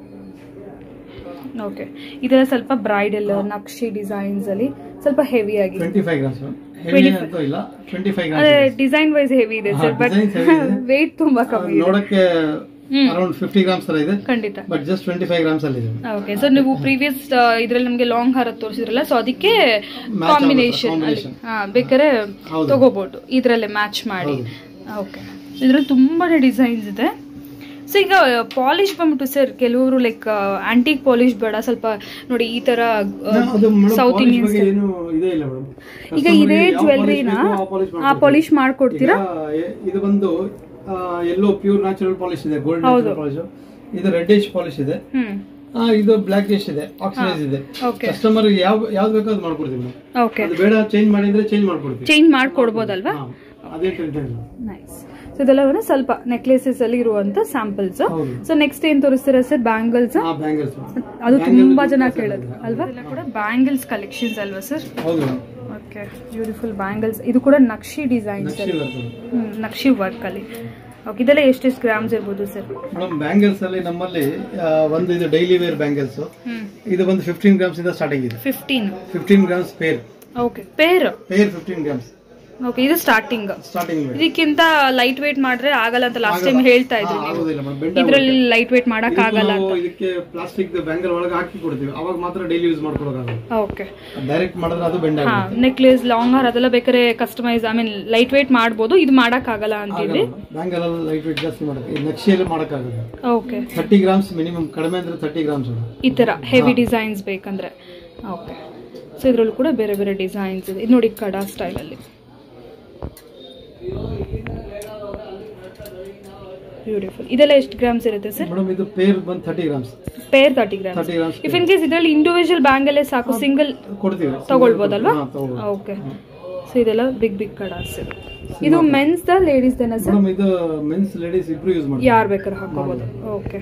ಓಕೆ ಇದೆಲ್ಲ ಸ್ವಲ್ಪ ಬ್ರೈಡಲ್ ನಕ್ಷಿ ಡಿಸೈನ್ಸ್ ಅಲ್ಲಿ ಸ್ವಲ್ಪ ಹೆವಿ ಆಗಿ ಟ್ವೆಂಟಿ ಫೈವ್ ಗ್ರಾಮ್ಸ್ ಹೆವಿ ಅಂತೂ ಇಲ್ಲ ಟ್ವೆಂಟಿ ಫೈವ್ ಅದೇ ಗ್ರಾಮ್ಸ್ ಡಿಸೈನ್ ವೈಸ್ ಹೆವಿ ಇದೆ ಹಾ, ಸರ್ ಬಟ್ designs heavy ಇದೆ. ವೆಯ್ಟ್ ತುಂಬಾ ಕಮ್ಮಿ ಇದೆ ನೋಡಕ್ಕೆ ಹ್ಮ್. ಅರೌಂಡ್ ಫಿಫ್ಟಿ ಗ್ರಾಮ್ಸ್ ತರ ಇದೆ ಖಂಡಿತ but just twenty five grams ಅಲ್ಲಿ ಇದೆ ಓಕೆ ಸೊ ನೀವು ಪ್ರೀವಿಯಸ್ ಇದ್ರಲ್ಲಿ ನಮಗೆ ಲಾಂಗ್ ಹಾರ ತೋರಿಸಿದ್ರಲ್ಲ ಸೊ ಅದಕ್ಕೆ ಆಗುತ್ತೆ, ಕಾಂಬಿನೇಷನ್ ಅಲ್ಲಿ combination. ಹಾ ಬೇಕಾದ್ರೆ ಹೌದು. ತಗೋಬಹುದು ಇದ್ರಲ್ಲೇ ಮ್ಯಾಚ್ ಮಾಡಿ ಹೌದು. ಓಕೆ ಇದ್ರಲ್ಲಿ ತುಂಬಾನೇ ಡಿಸೈನ್ಸ್ ಇದೆ ಸೊ ಈಗ ಪಾಲಿಶ್ ಬಂದ್ಬಿಟ್ಟು ಸರ್ ಕೆಲವರು ಲೈಕ್ ಆಂಟಿಕ್ ಪಾಲಿಶ್ ಬೇಡ ಸ್ವಲ್ಪ ನೋಡಿ ಈ ತರ ಅದು ಮೇಡಮ್ ಸೌತ್ ಪಾಲಿಶ್ ಇಂಡಿಯನ್ಸ್ ಬಗ್ಗೆ ಏನು ಇದೇ ಇಲ್ಲ ಮೇಡಮ್ ಈಗ ಇದೇ ಜ್ಯುವೆಲ್ರಿನ ಆ ಪಾಲಿಶ್ ಮಾಡ್ಕೊಡ್ತೀರಾ ಇದು ಬಂದು ಎಲ್ಲೋ ಪ್ಯೂರ್ ನ್ಯಾಚುರಲ್ ಪಾಲಿಶ್ ಇದೆ ಗೋಲ್ಡ್ ಹೌದು. ನ್ಯಾಚುರಲ್ ಪಾಲಿಶ್ ಇದು ರೆಡ್ಡಿಶ್ ಪಾಲಿಶ್ ಇದೆ ಹ್ಮ್ ಆ, ಇದು ಬ್ಲಾಕಿಶ್ ಇದೆ ಆಕ್ಸಿಡೈಸ್ ಇದೆ ಓಕೆ ಕಸ್ಟಮರ್ ಯಾವ ಯಾವ್ದು ಬೇಕೋ ಅದು ಮಾಡ್ಕೊಡ್ತೀವಿ ಮೇಡಮ್ ಓಕೆ ಅದು ಬೇಡ ಚೇಂಜ್ ಮಾಡಿದ್ರೆ ಚೇಂಜ್ ಮಾಡ್ಕೊಡ್ತೀವಿ ಚೇಂಜ್ ಮಾಡ್ಕೊಡ್ಬೋದಲ್ವಾ ಹಾ, ಅದೇ ಟೆನ್ಷನ್ ಇಲ್ಲ ನೈಸ್ ಸೊ ಇದೆಲ್ಲ ಒಂದು ಸ್ವಲ್ಪ ನೆಕ್ಲೆಸಸ್ ಅಲ್ಲಿ ಇರುವಂತ ಸ್ಯಾಂಪಲ್ಸ್ ಹೌದು ಸೊ ನೆಕ್ಸ್ಟ್ ಏನ್ ತೋರಿಸ್ತೀರಾ ಸರ್ ಬ್ಯಾಂಗಲ್ಸ್ ಹಾ ಬ್ಯಾಂಗಲ್ಸ್ ಅದು ತುಂಬಾ ಜನ ಕೇಳೋದು ಅಲ್ವಾ ಇದೆಲ್ಲ ಕೂಡ ಬ್ಯಾಂಗಲ್ಸ್ ಕಲೆಕ್ಷನ್ಸ್ ಅಲ್ವಾ ಸರ್ ಹೌದು ಮೇಡಮ್ ಓಕೆ ಬ್ಯೂಟಿಫುಲ್ ಬ್ಯಾಂಗಲ್ಸ್ ಇದು ಕೂಡ ನಕ್ಷಿ ಡಿಸೈನ್ಸ್ ನಕ್ಷಿ ಬರ್ತದೆ ನಕ್ಷಿ ವರ್ಕ್ ಅಲ್ಲಿ ಓಕೆ ಇದೆಲ್ಲ ಎಷ್ಟೆಷ್ಟು ಗ್ರಾಮ್ಸ್ ಇರ್ಬೋದು ಸರ್ ಮೇಡಮ್ ಬ್ಯಾಂಗಲ್ಸ್ ಅಲ್ಲಿ ನಮ್ಮಲ್ಲಿ ಆ, ಒಂದು ಇದು ಡೈಲಿ ವೇರ್ ಬ್ಯಾಂಗಲ್ಸ್ ಹ್ಮ್ ಇದು ಬಂದು ಫಿಫ್ಟೀನ್ ಗ್ರಾಮ್ಸ್ ಇಂದ ಸ್ಟಾರ್ಟಿಂಗ್ ಇದೆ fifteen fifteen grams pair okay pair pair fifteen grams okay ಇದು ಸ್ಟಾರ್ಟಿಂಗ್ ಸ್ಟಾರ್ಟಿಂಗ್ ಇದಕ್ಕಿಂತ ಲೈಟ್ ವೇಟ್ ಮಾಡಿದ್ರೆ ಆಗಲ್ಲ ಅಂತ ಲಾಸ್ಟ್ ಟೈಮ್ ಹೇಳ್ತಾ ಇದ್ರು ನೀವು ಆಗೋದಿಲ್ಲ ಮೇಡಮ್ ಬೆಂಡ್ ಇದ್ರಲ್ಲಿ ಲೈಟ್ ವೇಟ್ ಮಾಡಕ್ ಆಗಲ್ಲ ನಾವು ಇದಕ್ಕೆ ಪ್ಲಾಸ್ಟಿಕ್ ಬ್ಯಾಂಗಲ್ ಒಳಗೆ ಹಾಕಿ ಕೊಡ್ತೀವಿ ಅವಾಗ ಮಾತ್ರ ಡೈಲಿ ಯೂಸ್ ಮಾಡ್ಕೊಳಕ್ಕಾಗಲ್ಲ ಓಕೆ ಡೈರೆಕ್ಟ್ ಮಾಡಿದ್ರೆ ಅದು ಬೆಂಡ್ ಹಾ ನೆಕ್ಲೆಸ್ ಲಾಂಗ್ ಹಾರ್ ಅದೆಲ್ಲ ಬೇಕಾದ್ರೆ customise I mean light weight ಮಾಡ್ಬೋದು ಇದು ಮಾಡಕ್ ಆಗಲ್ಲ ಅಂತಿದ್ರಿ ಬ್ಯಾಂಗಲ್ ಅಲ್ಲಿ ಲೈಟ್ ವೇಟ್ ಜಾಸ್ತಿ ಮಾಡಕ್ಕೆ ಈ ನಕ್ಷೆಯಲ್ಲಿ ಮಾಡಕ್ಕಾಗಲ್ಲ ಓಕೆ ಥರ್ಟಿ ಗ್ರಾಮ್ಸ್ ಮಿನಿಮಮ್ ಕಡಿಮೆ ಅಂದ್ರೆ ಥರ್ಟಿ ಗ್ರಾಮ್ಸ್ ಈ ತರ ಹೆವಿ ಡಿಸೈನ್ಸ್ ಬೇಕಂದ್ರೆ ಓಕೆ ಸೊ ಇದ್ರಲ್ಲೂ ಕೂಡ ಬೇರೆ ಬೇರೆ ಡಿಸೈನ್ಸ್ ಇದೆ ಇದು ನೋಡಿ ಕಡಾ ಸ್ಟೈಲಲ್ಲಿ ಬ್ಯೂಟಿಫುಲ್ ಇದೆಲ್ಲ ಎಷ್ಟು ಗ್ರಾಮ್ಸ್ ಇರುತ್ತೆ ಸರ್ ಮೇಡಮ್ ಇದು ಪೇರ್ ಬಂದು thirty grams pair thirty grams thirty grams if in case ಇದರಲ್ಲಿ ಇಂಡಿವಿಜುವಲ್ ಬ್ಯಾಂಗಲ್ಲೇ ಸಾಕು ಸಿಂಗಲ್ ಕೊಡ್ತೀವಿ ತಗೊಳ್ಬೋದಲ್ವಾ ಹಾ, ತಗೊಳ್ಬೋದು. ಓಕೆ ಸೊ ಇದೆಲ್ಲ ಬಿಗ್ ಬಿಗ್ ಕಡಾಸ್ ಇದೆ ಇದು ಮೆನ್ಸ್ ದ ಲೇಡೀಸ್ ದೇನ ಸರ್ ಮೇಡಮ್ ಇದು ಮೆನ್ಸ್ ಲೇಡೀಸ್ ಇಬ್ರು ಯೂಸ್ ಮಾಡ್ತೀವಿ ಯಾರು ಬೇಕಾದ್ರೆ ಹಾಕೋಬಹುದು ಓಕೆ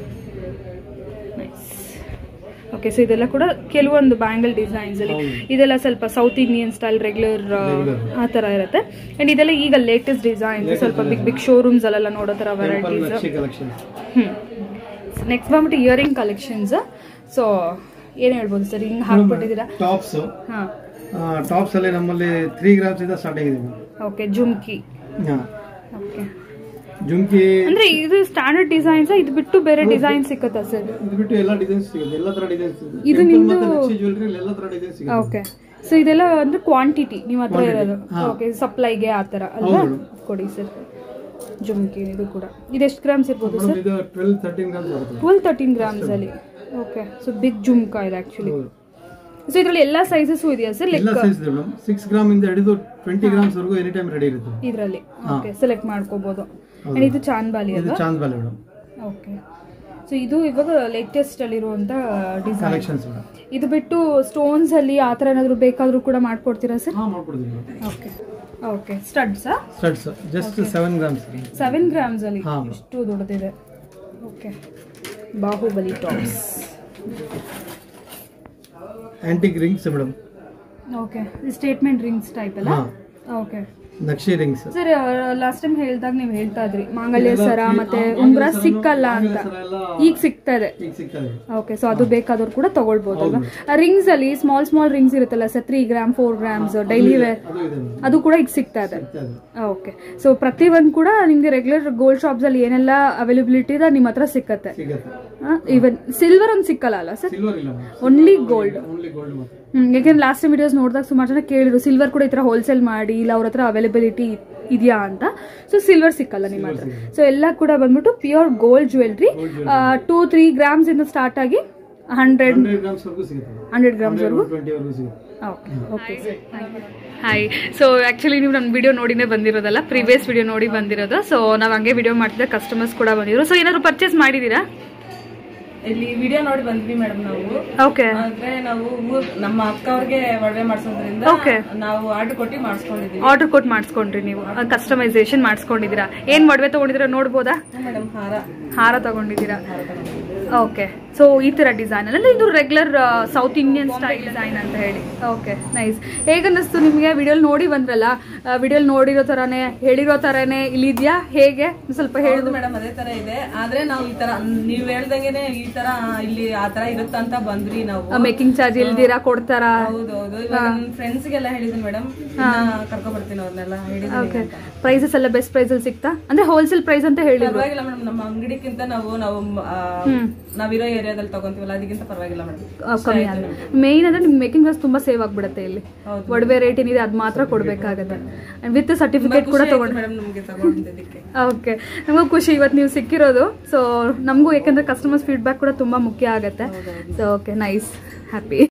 ಓಕೆ ಸೊ ಇದೆಲ್ಲ ಕೂಡ ಕೆಲವೊಂದು ಬ್ಯಾಂಗಲ್ ಡಿಸೈನ್ಸ್ ಅಲ್ಲಿ ಇದೆಲ್ಲ ಸ್ವಲ್ಪ ಸೌತ್ ಇಂಡಿಯನ್ ಸ್ಟೈಲ್ ರೆಗ್ಯುಲರ್ ಆ ತರ ಇರುತ್ತೆ ಅಂಡ್ ಇದೆಲ್ಲ ಈಗ ಲೇಟೆಸ್ಟ್ ಡಿಸೈನ್ಸ್ ಸ್ವಲ್ಪ ಬಿಗ್ ಬಿಗ್ ಶೋರೂಮ್ಸ್ ಅಲ್ಲೆಲ್ಲ ನೋಡೋ ತರ ಟೆಂಪಲ್ ವೆರೈಟೀಸ್ ನಕ್ಷೆ ಕಲೆಕ್ಷನ್ ಹ್ಮ್ ನೆಕ್ಸ್ಟ್ ಬಂದ್ಬಿಟ್ಟು ಇಯರಿಂಗ್ ಕಲೆಕ್ಷನ್ಸ್ ಸೊ ಏನ್ ಹೇಳ್ಬೋದು ಸರ್ ಹಿಂಗ್ ಹಾಕ್ಬಿಟ್ಟಿದ್ದೀರಾ ಟಾಪ್ಸ್ ಹಾ ಟಾಪ್ಸ್ ಅಲ್ಲಿ ನಮ್ಮಲ್ಲಿ ತ್ರೀ ಗ್ರಾಮ್ಸ್ ಇಂದ ಸ್ಟಾರ್ಟಿಂಗ್ ಇದೆ ಓಕೆ ಜುಮ್ಕಿ ಹಾ ಓಕೆ ಜುಮ್ಕಿ ಅಂದ್ರೆ ಇದು ಸ್ಟ್ಯಾಂಡರ್ಡ್ ಡಿಸೈನ್ಸ್ ಇದು ಬಿಟ್ಟು ಬೇರೆ ಡಿಸೈನ್ ಸಿಕ್ಕತ್ತಾ ಸರ್ ಇದು ಬಿಟ್ಟು ಎಲ್ಲ ಡಿಸೈನ್ಸ್ ಸಿಗುತ್ತೆ ಎಲ್ಲ ತರ ಡಿಸೈನ್ಸ್ ಸಿಗುತ್ತೆ ಇದು Temple ನಿಮ್ದು- ಮತ್ತೆ ನಕ್ಷೆ ಜ್ಯುವೆಲ್ರಿ ಎಲ್ಲ ತರ ಡಿಸೈನ್ಸ್ ಸಿಗುತ್ತೆ ಓಕೆ ಸೊ ಇದೆಲ್ಲ ಅಂದ್ರೆ ಕ್ವಾಂಟಿಟಿ ನಿಮ್ಮ ಹತ್ರ ಇರೋದು ಓಕೆ ಸಪ್ಲೈಗೆ ಆ ಥರ ಅಲ್ವಾ ಹೌದು. ಕೊಡಿ ಸರ್ ಜುಮ್ಕಿ ಇದು ಕೂಡ ಇದೆಷ್ಟು ಗ್ರಾಮ್ಸ್ ಇರ್ಬೋದು ಸರ್ ಮೇಡಮ್ ಇದು ಟ್ವೆಲ್ ತರ್ಟೀನ್ ಗ್ರಾಮ್ಸ್ ಬರುತ್ತೆ ಟ್ವೆಲ್ ತರ್ಟೀನ್ ಗ್ರಾಮ್ಸ್ ಅಲ್ಲಿ ಓಕೆ ಸೊ ಬಿಗ್ ಜುಮ್ಕಾ ಇದೆ ಆಕ್ಚುಲಿ ಹೌದು. ಸೊ ಇದರಲ್ಲಿ ಎಲ್ಲ ಸೈಜಸ್ ಇದೆಯಾ ಸರ್ ಎಲ್ಲ ಲೆಕ್ಕ ಸೈಜ್ ಇದೆ ಮೇಡಮ್ ಸಿಕ್ಸ್ ಗ್ರಾಮ್ ಇಂದ ಹಿಡಿದು ಟ್ವೆಂಟಿ ಗ್ರಾಮ್ಸ್ ವರೆಗೂ ಎನಿ ಟೈಮ್ ರೆಡಿ ಇರುತ್ತೆ ಇದರಲ್ಲಿ ಓಕೆ ಸೆಲೆಕ್ಟ್ ಮಾಡ್ಕೋಬಹುದು ಅಂಡ್ ಇದು ಚಾಂದ್ಬಾಲಿ ಇದು ಅಲ್ವಾ ಚಾಂದ್ ಬಾಲೆ ಮೇಡಮ್ ಓಕೆ ಸೊ ಇದು ಇವಾಗ ಲೇಟೆಸ್ಟ್ ಅಲ್ಲಿರುವಂತ ಡಿಸೈನ್ ಕಲೆಕ್ಷನ್ಸ್ ಮೇಡಮ್ ಇದು ಬಿಟ್ಟು ಸ್ಟೋನ್ಸ್ ಅಲ್ಲಿ ಆ ಥರ ಏನಾದ್ರು ಬೇಕಾದ್ರೂ ಕೂಡ ಮಾಡ್ಕೊಡ್ತೀರಾ ಸರ್ ಹಾ ಮಾಡ್ಕೊಡ್ತೀವಿ ಮೇಡಮ್ ಓಕೆ ಓಕೆ ಸ್ಟಡ್ಸಾ studs just seven grams seven grams ಅಲ್ಲಿ ಹಾ. ಇಷ್ಟು ದೊಡ್ಡದಿದೆ okay Baahubali tops antique rings madam okay statement rings type ಅಲ್ಲ ಹಾ ಓಕೆ ನಕ್ಷೆ ರಿಂಗ್ಸ್ ಸರ್ ಲಾಸ್ಟ್ ಟೈಮ್ ಹೇಳ್ದಾಗ ನೀವು ಹೇಳ್ತಾ ಇದ್ರಿ ಮಾಂಗಲ್ಯ ಸರ ಮತ್ತೆ ಉಂಗುರ ಸಿಕ್ಕಲ್ಲ ಅಂತ ಈಗ ಸಿಗ್ತದೆ ಈಗ ಸಿಗ್ತದೆ ಓಕೆ ಸೊ ಅದು ಬೇಕಾದವ್ರು ಕೂಡ ತಗೊಳ್ಬೋದಲ್ವಾ ರಿಂಗ್ಸ್ ಅಲ್ಲಿ ಸ್ಮಾಲ್ ಸ್ಮಾಲ್ ರಿಂಗ್ಸ್ ಇರುತ್ತಲ್ಲ sir three gram four grams daily wear ಅದು ಇದೆ ಮೇಡಮ್ ಅದು ಕೂಡ ಈಗ ಸಿಗ್ತಾ ಇದೆ ಸಿಗ್ತಾ ಇದೆ ಓಕೆ ಸೊ ಪ್ರತಿ ಒಂದು ಕೂಡ ನಿಮ್ಗೆ ರೆಗ್ಯುಲರ್ ಗೋಲ್ಡ್ ಶಾಪ್ಸ್ ಅಲ್ಲಿ ಏನೆಲ್ಲ ಅವೈಲಬಿಲಿಟಿ ಇದೆ ನಿಮ್ಮ ಹತ್ರ ಸಿಕ್ಕತ್ತೆ ಸಿಗತ್ತೆ ಇವನ್ ಸಿಲ್ವರ್ ಒಂದು ಸಿಕ್ಕಲ್ಲ ಅಲ್ಲ ಸರ್ ಸಿಲ್ವರ್ ಇಲ್ಲ ಓನ್ಲಿ ಗೋಲ್ಡ್ ಓನ್ಲಿ ಗೋಲ್ಡ್ ಮಾತ್ರ ಹ್ಮ್ ಯಾಕೆಂದ್ರೆ ಲಾಸ್ಟ್ ಟೈಮ್ ವಿಡಿಯೋಸ್ ನೋಡಿದಾಗ ಸುಮಾರು ಜನ ಕೇಳಿದ್ರು ಸಿಲ್ವರ್ ಕೂಡ ಈ ತರ ಹೋಲ್ಸೇಲ್ ಮಾಡಿ ಇಲ್ಲ ಅವ್ರ ಹತ್ರ ಅವೈಲಬಿಲಿಟಿ ಇದೆಯಾ ಅಂತ ಸೊ ಸಿಲ್ವರ್ ಸಿಕ್ಕಲ್ಲ ನಿಮ್ಮ ಹತ್ರ ಸೊ ಎಲ್ಲ ಕೂಡ ಬಂದ್ಬಿಟ್ಟು pure gold jewellery two three grams ಇಂದ ಸ್ಟಾರ್ಟ್ ಆಗಿ ಹಂಡ್ರೆಡ್ ಹಂಡ್ರೆಡ್ ಗ್ರಾಮ್ಸ್ ವರೆಗೂ ಸಿಗುತ್ತೆ ಹಂಡ್ರೆಡ್ ಗ್ರಾಮ್ಸ್ ವರೆಗೂ ಟ್ವೆಂಟಿ ವರೆಗೂ ಸಿಗುತ್ತೆ okay okay hi so actually ನೀವು ನನ್ನ ವಿಡಿಯೋ ನೋಡಿನೇ ಬಂದಿರೋದಲ್ಲ ಪ್ರೀವಿಯಸ್ ವಿಡಿಯೋ ನೋಡಿ ಬಂದಿರೋದು ಸೊ ನಾವು ಹಂಗೆ ವಿಡಿಯೋ ಮಾಡ್ತಿದ್ದೆ ಕಸ್ಟಮರ್ಸ್ ಕೂಡ ಬಂದಿದ್ರು ಸೊ ಏನಾದ್ರು ಪರ್ಚೇಸ್ ಮಾಡಿದ್ದೀರಾ ಇಲ್ಲಿ ವಿಡಿಯೋ ನೋಡಿ ಬಂದ್ವಿ ಮೇಡಮ್ ನಾವು ಓಕೆ ಆದ್ರೆ ನಾವು ಊರ್ ನಮ್ಮ ಅಕ್ಕ ಅವ್ರಿಗೆ ಒಡವೆ ಮಾಡ್ಸೋದ್ರಿಂದ Okay. ನಾವು ಆರ್ಡರ್ ಕೊಟ್ಟು ಮಾಡಿಸ್ಕೊಂಡಿದೀವಿ ಆರ್ಡರ್ ಕೊಟ್ಟು ಮಾಡಿಸ್ಕೊಂಡ್ರಿ ನೀವು ಕಸ್ಟಮೈಸೇಷನ್ ಮಾಡಿಸ್ಕೊಂಡಿದ್ದೀರಾ ಏನು ಒಡವೆ ತೊಗೊಂಡಿದ್ದೀರಾ ನೋಡ್ಬೋದಾ ಮೇಡಮ್ ಹಾರ ಹಾರ ತಗೊಂಡಿದ್ದೀರಾ ಓಕೆ ಸೊ ಈ ಥರ ಡಿಸೈನ್ ಅಂದ್ರೆ ಇದು regular south Indian style design ಅಂತ ಹೇಳಿ ಓಕೆ ನೈಸ್ ಹೇಗನ್ನಿಸ್ತು ನಿಮಗೆ ವಿಡಿಯೋಲಿ ನೋಡಿ ಬಂದ್ರಲ್ಲ ವಿಡಿಯೋಲಿ ನೋಡಿರೋ ಥರನೇ ಹೇಳಿರೋ ಥರನೇ ಇಲ್ಲಿದ್ಯಾ ಹೇಗೆ ಒಂದ್ ಸ್ವಲ್ಪ ಹೌದು ಹೇಳಿದ್ರು ಮೇಡಮ್ ಅದೇ ತರ ಇದೆ ಆದ್ರೆ ನಾವು ಈ ತರ ನೀವ್ ಹೇಳ್ದಂಗೆನೆ ಈ ತರ ಇಲ್ಲಿ ಆ ತರ ಇರುತ್ತ ಅಂತ ಬಂದ್ವಿ ನಾವು ಮೇಕಿಂಗ್ ಚಾರ್ಜ್ ಇಲ್ದಿರಾ ಕೊಡ್ತಾರಾ ಹೌದು ಹೌದು ಇವಾಗ ನನ್ನ ಫ್ರೆಂಡ್ಸ್ ಗೆಲ್ಲ ಹೇಳಿದ್ವಿ ಮೇಡಮ್ ಕರ್ಕೊಂಡ್ ಬರ್ತೀನಿ ಅವ್ರನ್ನೆಲ್ಲ ಓಕೆ ಹೇಳಿದ್ವಿ ಪ್ರೈಸಸ್ ಎಲ್ಲ ಬೆಸ್ಟ್ ಪ್ರೈಸಲ್ಲಿ ಸಿಗ್ತಾ ಅಂದ್ರೆ ಹೋಲ್ಸೇಲ್ ಪ್ರೈಸ್ ಅಂತ ಹೇಳಿದ್ರು ಪರವಾಗಿಲ್ಲ ಮೇಡಮ್ ನಮ್ಮ ಅಂಗಡಿಕ್ಕಿಂತ ನಾವು ನಾವು ಆ, ನಾವಿರೋ ಏರಿಯಾದಲ್ಲಿ ತಗೊಂತೀವಲ್ಲ ಅದಕ್ಕಿಂತ ಪರವಾಗಿಲ್ಲ ಮೇಡಮ್ ಆ, ಕಮ್ಮಿ ಆಗಿದೆ ಮೇಯ್ನ್ ಅಂದ್ರೆ ನಿಮ್ಗೆ ಮೇಕಿಂಗ್ ಚಾರ್ಜ್ ತುಂಬಾ ಸೇವ್ ಆಗ್ಬಿಡುತ್ತೆ ಇಲ್ಲಿ ಒಡವೆ ರೇಟ್ ಏನಿದೆ ಅದು ಮಾತ್ರ ಕೊಡಬೇಕಾಗತ್ತೆ ವಿತ್ ಸರ್ಟಿಫಿಕೇಟ್ ಕೂಡ ತಗೊಂಡು ಮೇಡಮ್ ನಮ್ಗೆ ತಗೊಂಡಿದ್ದಕ್ಕೆ ಓಕೆ ನಮಗೂ ಖುಷಿ ಇವತ್ತು ನೀವು ಸಿಕ್ಕಿರೋದು ಸೊ ನಮಗೂ ಯಾಕಂದ್ರೆ ಕಸ್ಟಮರ್ಸ್ ಫೀಡ್ಬ್ಯಾಕ್ ಕೂಡ ತುಂಬಾ ಮುಖ್ಯ ಆಗುತ್ತೆ ಸೊ ಓಕೆ ನೈಸ್ ಹ್ಯಾಪಿ